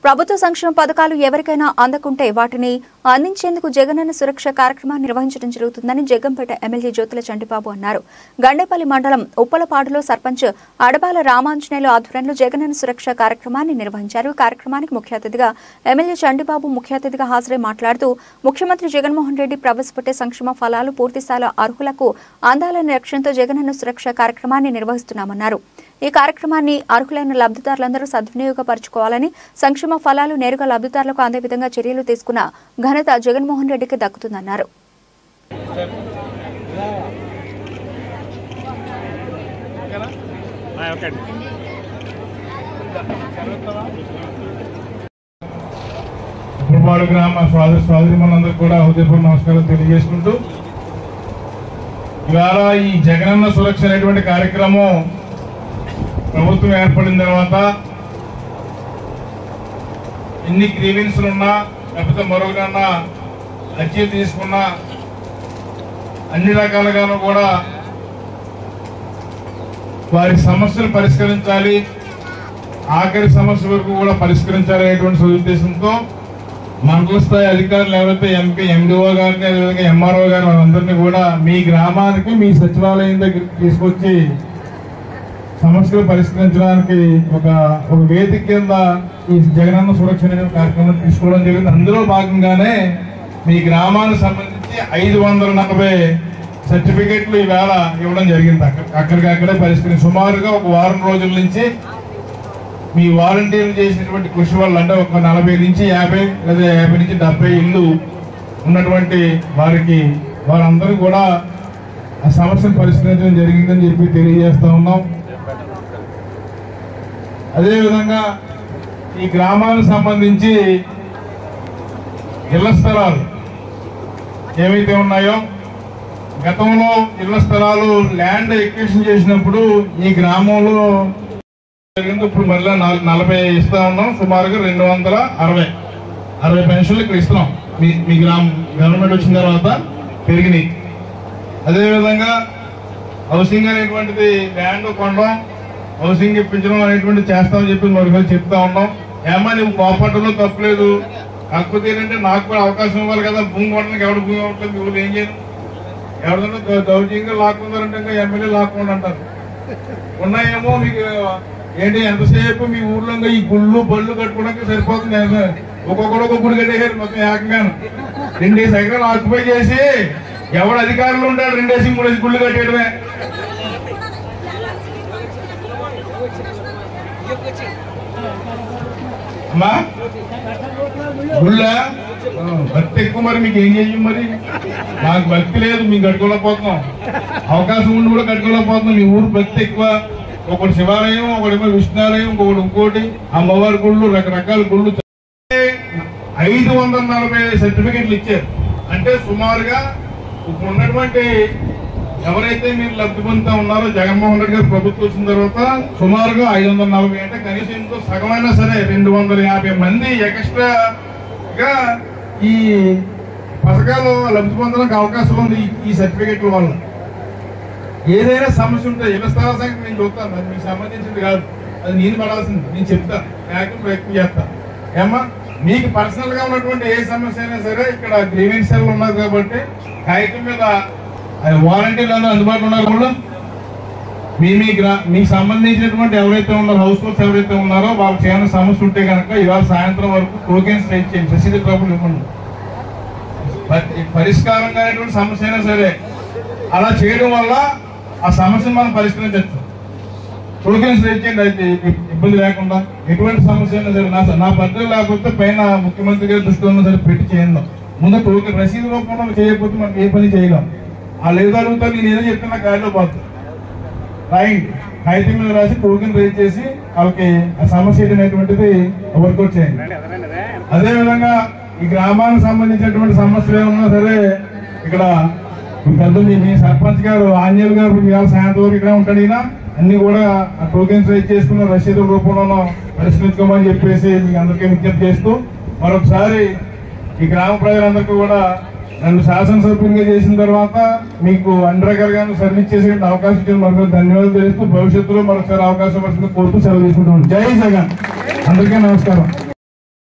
ప్రభుత్వ సంక్షేమ పథకాలు ఎవరికైనా అందకుంటే వాటిని అందించేందుకు జగనన్న సురక్ష కార్యక్రమాన్ని నిర్వహించడం జరుగుతుందని జగ్గంపేట ఎమ్మెల్యే జ్యోతుల చంటిబాబు అన్నారు గండేపల్లి మండలం ఉప్పలపాడులో సర్పంచ్ అడబాల రామాంజనేయులు ఆధ్వర్యంలో జగనన్న సురక్ష కార్యక్రమాన్ని నిర్వహించారు ఈ కార్యక్రమానికి ముఖ్య అతిథిగా ఎమ్మెల్యే చంటిబాబు ముఖ్య అతిథిగా హాజరై మాట్లాడుతూ ముఖ్యమంత్రి జగన్మోహన్ రెడ్డి ప్రవేశపెట్టే సంక్షేమ ఫలాలు పూర్తిస్థాయిలో అర్హులకు అందాలనే లక్ష్యంతో జగనన్న సురక్ష కార్యక్రమాన్ని నిర్వహిస్తున్నామన్నారు ఈ కార్యక్రమాన్ని అర్హులైన లబ్ధిదారులందరూ సద్వినియోగపరచుకోవాలని సంక్షేమ ఫలాలు నేరుగా లబ్ధిదారులకు అందే విధంగా చర్యలు తీసుకున్న ఘనత జగన్మోహన్ రెడ్డికి దక్కుతుందన్నారు ఓకే అండి ఉప్పలపాడు గ్రామ స్వాది స్వాధీనులందరూ కూడా హృదయపూర్వక నమస్కారం తెలియజేసుకుంటూ ఇవాళ ఈ జగనన్న సురక్ష అనేటువంటి కార్యక్రమం ప్రభుత్వం ఏర్పడిన తర్వాత ఎన్ని గ్రీవెన్స్లు ఉన్నా లేకపోతే మరొకటన్నా అర్జీలు తీసుకున్నా అన్ని రకాలుగాను కూడా వారి సమస్యలు పరిష్కరించాలి ఆఖరి సమస్య వరకు కూడా పరిష్కరించాలనేటువంటి సదుద్దేశంతో మండల స్థాయి అధికారులు ఎవరైతే ఎంపీ ఎండిఓ గారిని అదేవిధంగా ఎంఆర్ఓ గారు వాళ్ళందరినీ కూడా మీ గ్రామానికి మీ సచివాలయం దగ్గరికి తీసుకొచ్చి సమస్యలు పరిష్కరించడానికి ఒక ఒక వేదిక కింద ఈ జగనన్న సురక్ష అనే కార్యక్రమం తీసుకోవడం జరిగింది అందులో భాగంగానే మీ గ్రామానికి సంబంధించి ఐదు వందల నలభై సర్టిఫికెట్లు ఈవేళ ఇవ్వడం జరిగింది అక్కడ అక్కడికక్కడే పరిష్కరించి సుమారుగా ఒక వారం రోజుల నుంచి మీ వాలంటీర్లు చేసినటువంటి కృషి వల్ల అంటే ఒక నలభై నుంచి యాభై లేదా యాభై నుంచి డెబ్బై ఇల్లు ఉన్నటువంటి వారికి వారందరూ కూడా ఆ సమస్యను పరిష్కరించడం జరిగిందని చెప్పి తెలియజేస్తా ఉన్నాం అదేవిధంగా ఈ గ్రామానికి సంబంధించి ఇళ్ల స్థలాలు ఏవైతే ఉన్నాయో గతంలో ఇళ్ల స్థలాలు ల్యాండ్ ఎక్విషన్ చేసినప్పుడు ఈ గ్రామంలో జరిగింది ఇప్పుడు మళ్ళీ నాలుగు నలభై ఇస్తా ఉన్నాం సుమారుగా రెండు వందల అరవై అరవై పెన్షన్లు ఇక్కడ ఇస్తున్నాం మీ మీ గ్రామం గవర్నమెంట్ వచ్చిన తర్వాత పెరిగినాయి అదేవిధంగా హౌసింగ్ అనేటువంటిది ల్యాండ్ కొనడం హౌసింగ్ ఇప్పించడం అనేటువంటిది చేస్తామని చెప్పి మరొకరు చెప్తా ఉన్నాం ఏమా నువ్వు కోపట్టడంలో తప్పలేదు కాకపోతే ఏంటంటే నాకు కూడా అవకాశం ఇవ్వాలి కదా భూమి కొనడానికి ఎవడు భూమి ఇవ్వట్లేదు మీ ఊళ్ళో ఏం చేయను ఎవరిదైనా దౌ- దౌర్జన్యంగా లాక్కుందారంటే ఇంకా ఎమ్మెల్యే లాక్కుండా అంటారు ఉన్నాయేమో మీకు ఏంటి ఎంతసేపు మీ ఊర్లో ఇంకా ఈ గుళ్ళు బళ్ళు కట్టుకోవడానికి సరిపోతుంది ఎంత- ఒక్కొక్కడు ఒక్కొక్క గుడి కట్టేసారు మొత్తం ఏకంగాను రెండేసి ఎకరాలు ఆక్యుపై చేసి ఎవడు అధికారంలో ఉంటాడు రెండేసి మూడేసి గుళ్ళు కట్టేయడమే అమ్మా గుళ్ళ భక్తి ఎక్కువ మరి మీకు ఏం చెయ్యం మరి మాకు భక్తి లేదు మేము కట్టుకోలేకపోతున్నాం అవకాశం ఉండి కూడా కట్టుకోలేకపోతున్నాం మీ ఊరు భక్తి ఎక్కువ ఒకటి శివాలయం ఒకటి విష్ణాలయం ఇంకొకటి ఇంకోటి అమ్మవారి గుళ్ళు రకరకాల గుళ్ళు ఐదు వందల నలభై సర్టిఫికెట్లు ఇచ్చారు అంటే సుమారుగా ఇప్పుడు ఉన్నటువంటి ఎవరైతే మీరు లబ్ధి పొందుతా ఉన్నారో జగన్మోహన్ రెడ్డి గారు ప్రభుత్వం వచ్చిన తర్వాత సుమారుగా ఐదు వందల నలభై అంటే కనీసం ఇంకో సగమైనా సరే రెండు వందల యాభై మంది ఎక్స్ట్రాగా ఈ పథకాలు లబ్ధి పొందడానికి అవకాశం ఉంది ఈ- ఈ సర్టిఫికెట్ల వల్ల ఏదైనా సమస్య ఉంటే ఇళ్ల స్థల సంఖ్య నేను చూస్తాను అది మీకు సంబంధించింది కాదు అది నేను పడాల్సింది నేను చెప్తాను న్యాయం ప్రయత్నం చేస్తాను ఏమ్మా మీకు పర్సనల్ గా ఉన్నటువంటి ఏ సమస్య అయినా సరే ఇక్కడ గ్రీవెన్స్ సెల్ ఉన్నది కాబట్టి కాగితం మీద వారంటీలు అందరూ అందుబాటులో ఉన్నారు కూడా మీ మీ గ్రా మీకు సంబంధించినటువంటి ఎవరైతే ఉన్నారో హౌస్ హోల్డ్స్ ఎవరైతే ఉన్నారో వాళ్ళకి ఏమైనా సమస్య ఉంటే కనుక ఇవాళ సాయంత్రం వరకు టోకెన్స్ రైట్ చేయండి రసీదు ట్రబుల్ ఇవ్వండి పరి- పరిష్కారంగా అనేటువంటి సమస్య అయినా సరే అలా చేయడం వల్ల ఆ సమస్యను మనం పరిష్కరించవచ్చు టోకెన్స్ తెచ్చండి అయితే ఇబ్- ఇబ్బంది లేకుండా ఎటువంటి సమస్య అయినా సరే నా నా పద్ధతి లేకపోతే పైన ముఖ్యమంత్రి గారి దృష్టిలో ఉన్న సరే పెట్టి చేయండి ముందు టోకెన్ రసీదు రూపంలో చేయకపోతే మనం ఏ పని చేయలేం వాళ్ళు ఏదో అడుగుతారు నేను ఏదో చెప్తున్నా గాలిలో పోతుంది రాయండి కాగితం మీద రాసి టోకెన్ రేజ్ చేసి వాళ్ళకి ఆ సమస్య అనేటువంటిది వర్కౌట్ చేయండి అదే విధంగా ఈ గ్రామానికి సంబంధించినటువంటి సమస్యలు ఏమన్నా సరే ఇక్కడ మీ పెద్ద మీ మీ సర్పంచ్ గారు ఆంజనేయులు గారు ఇవాళ సాయంత్రం వరకు ఇక్కడ ఉంటాడు ఈయన అన్ని కూడా ఆ టోకెన్స్ రైజ్ చేసుకున్న రసీదుల రూపంలోనూ పరిష్కరించుకోమని చెప్పేసి మీకు అందరికీ విజ్ఞప్తి చేస్తూ మరొకసారి ఈ గ్రామ ప్రజలందరికీ కూడా నన్ను శాసనసభ్యునిగా చేసిన తర్వాత మీకు అన్ని రకాలుగా సర్వీస్ చేసే అవకాశం ఇచ్చిన మరొక ధన్యవాదాలు తెలుస్తూ భవిష్యత్తులో మరొకసారి అవకాశం వచ్చింది కోరుతూ సెలవు తీసుకుంటాం జై జగన్ అందరికీ నమస్కారం